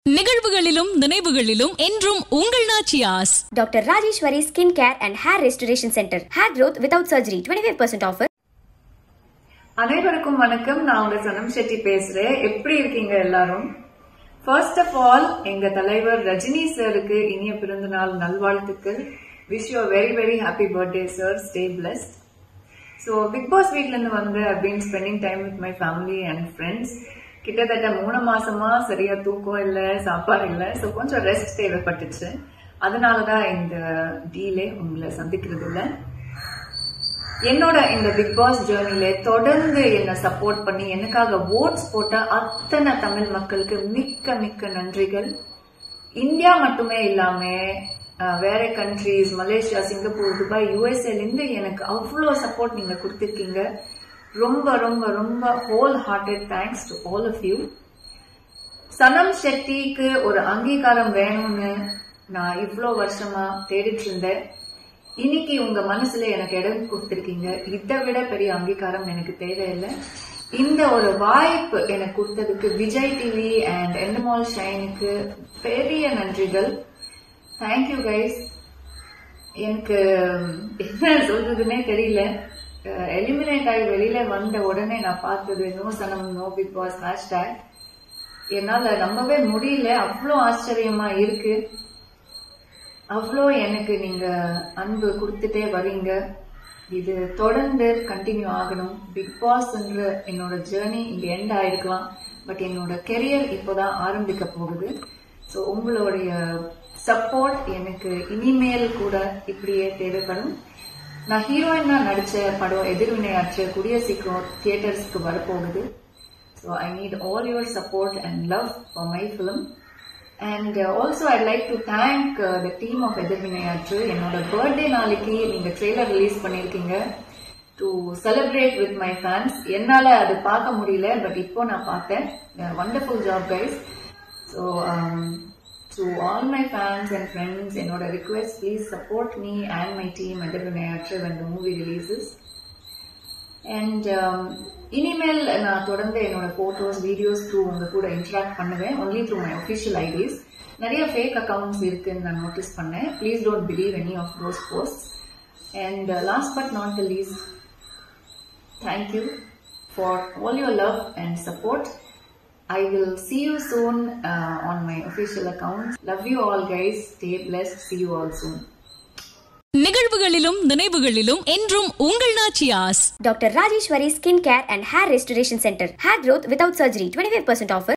நிகழ்வுகளிலும் நினைவுகளிலும் என்றும் உங்கள் Nachiyas doctor Rajeswari skin care and hair restoration centre hair growth without surgery 25% offer அனைவருக்கும் வணக்கம் நான் உங்க சனம் செட்டி பேசுறேன் எப்படி இருக்கீங்க எல்லாரும் ஃபர்ஸ்ட் ஆஃப் ஆல் எங்க தலைவர் ரஜினி சாருக்கு இனிய பிறந்தநாள் நல்வாழ்த்துக்கள் wish you very very happy birthday sir stay blessed so big boss வீட்ல இருந்து வந்து அப்படின்னு spending time with my family and friends கிட்டத்தட்ட மூணு மாசமா சரியா தூக்கம் இல்லை சாப்பாடு இல்லை ஸோ கொஞ்சம் ரெஸ்ட் தேவைப்பட்டுச்சு அதனாலதான் இந்த டீலே உங்களை சந்திக்கிறது இல்லை என்னோட இந்த பிக் பாஸ் ஜேர்னில தொடர்ந்து என்ன சப்போர்ட் பண்ணி எனக்காக ஓட்ஸ் போட்ட அத்தனை தமிழ் மக்களுக்கு மிக்க மிக்க நன்றிகள் இந்தியா மட்டுமே இல்லாம அஹ், வேற கண்ட்ரீஸ் மலேசியா சிங்கப்பூர் துபாய் யூஎஸ்ஏல இருந்து எனக்கு அவ்வளோ சப்போர்ட் நீங்க கொடுத்துருக்கீங்க ரொம்ப ரொம்ப ரொம்ப whole hearted thanks to all of you Sanam ஷெட்டிக்கு ஒரு அங்கீகாரம் வேணும்னு நான் இவ்வளோ வருஷமா தேடிட்டு இருந்தேன் இன்னைக்கு உங்க மனசுல எனக்கு இடம் கொடுத்திருக்கீங்க இதை விட பெரிய அங்கீகாரம் எனக்கு தேவையில்லை இந்த ஒரு வாய்ப்பு எனக்கு கொடுத்ததுக்கு விஜய் டிவி அண்ட் எண்டமால் ஷைனுக்கு பெரிய நன்றிகள் தேங்க்யூ கைஸ் எனக்கு என்ன சொல்றதுன்னே தெரியல எலிமினேட் ஆகி வெளியில வந்த உடனே நான் பார்த்தது no Sanam no big boss hashtag என்னால நம்பவே முடியல அவ்வளோ ஆச்சரியமா இருக்கு அவ்வளோ எனக்கு நீங்க அன்பு கொடுத்துட்டே வரீங்க இது தொடர்ந்து கண்டினியூ ஆகணும் பிக் பாஸ்ன்ற என்னோட ஜேர்னி இங்க எண்ட் ஆயிருக்கலாம் பட் என்னோட கெரியர் இப்போதான் ஆரம்பிக்க போகுது ஸோ உங்களுடைய சப்போர்ட் எனக்கு இனிமேல் கூட இப்படியே தேவைப்படும் நான் ஹீரோயினா நடிச்ச படம் எதிர்வினையாற்ற கூடிய சீக்கிரம் தியேட்டர்ஸ்க்கு வரப்போகுது so I need all your support and love for my film and also I like to thank the team of எதிர்வினையாற்று என்னோட பர்த்டே நாளைக்கு நீங்க ட்ரெய்லர் ரிலீஸ் பண்ணியிருக்கீங்க to celebrate with my fans என்னால அது பார்க்க முடியல பட் இப்போ நான் பார்த்தேன் wonderful job guys so to all my fans and friends என்னோட request please support me and my team எதிர்வினையாற்று when the movie releases and இனிமேல் நான் தொடர்ந்து என்னோட போட்டோஸ் வீடியோஸ் த்ரூ உங்க கூட இன்டராக்ட் பண்ணுவேன் only through my official IDs நிறைய ஃபேக் அக்கவுண்ட்ஸ் இருக்குன்னு நான் நோட்டீஸ் பண்ணேன் please don't believe any of those post and last but not the least thank you for all your love and support I will see you soon uh, on my official account. Love you all guys. Stay blessed. See you all soon. நிகழ்வுகளிலும் நினைவுகளிலும் என்றும் உங்கள் Nachiyas doctor Rajeswari skin care and hair restoration centre hair growth without surgery 25% offer